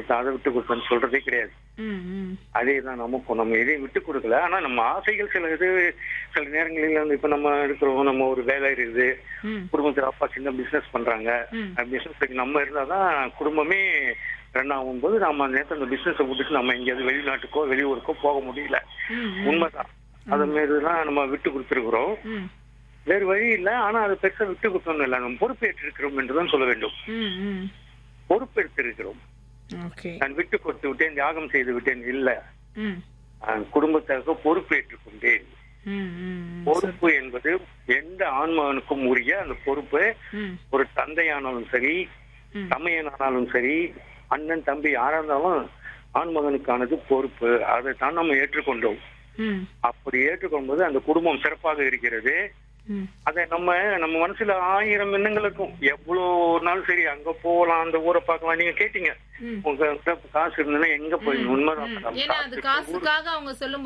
கொடுத்தேன் அதை விட்டு கொடுத்தேன்னு சொல்றதே கிடையாது ம் ம் அதே தான் நமக்கும் நம்ம எதையும் விட்டு கொடுக்கல ஆனா நம்ம ஆசைகள் சில இது சில நேரங்களில் வந்து இப்ப நம்ம இருக்கிறோம் நம்ம ஒரு வேலை இருக்குது ம் குடும்பத்துல அப்பா சின்ன பிசினஸ் பண்றாங்க ம். பிசினஸ் நம்ம இருந்தாதான் குடும்பமே ரன் ஆகும்போது நம்ம அந்த நேரத்தில் அந்த பிசினஸை விட்டுட்டு நம்ம எங்கேயாவது வெளிநாட்டுக்கோ வெளியூருக்கோ போக முடியல ம் ம் உண்மைதான் அது மாரிதான் நம்ம விட்டு கொடுத்துருக்குறோம் ம் வேறு வழி இல்லை ஆனா அது பெருசா விட்டு கொடுக்கணும் இல்லை நம்ம பொறுப்பேற்று இருக்கிறோம் என்றுதான் சொல்ல வேண்டும் ம் ம் பொறுப்பேற்று இருக்கிறோம் ஓகே நான் விட்டு கொடுத்து விட்டேன் தியாகம் செய்து விட்டேன் இல்ல ம் நான் குடும்பத்தாக பொறுப்பேற்றுக் கொண்டேன் ம் ம் பொறுப்பு என்பது எந்த ஆண்மகனுக்கும் உரிய அந்த பொறுப்பு ம் ஒரு தந்தையானாலும் சரி ம் தமையனானாலும் சரி அண்ணன் தம்பி யாரா இருந்தாலும் ஆண்மகனுக்கானது பொறுப்பு அதை தான் நம்ம ஏற்றுக்கொண்டோம் ம் அப்படி ஏற்றுக்கொள்வது அந்த குடும்பம் சிறப்பாக இருக்கிறது ம் அதை நம்ம நம்ம மனசுல ஆயிரம் எண்ணங்களுக்கும் எவ்வளவு நாள் சரி அங்க போகலாம் அந்த ஊரை பார்க்கலாம் நீங்க கேட்டீங்க ம் உங்க காசு இருந்ததுன்னா எங்க போய் உண்மைதான் ம். மேடம். ஏன்னா அது காசு இருக்கு, ஊரு காசுக்காக அவங்க சொல்லும்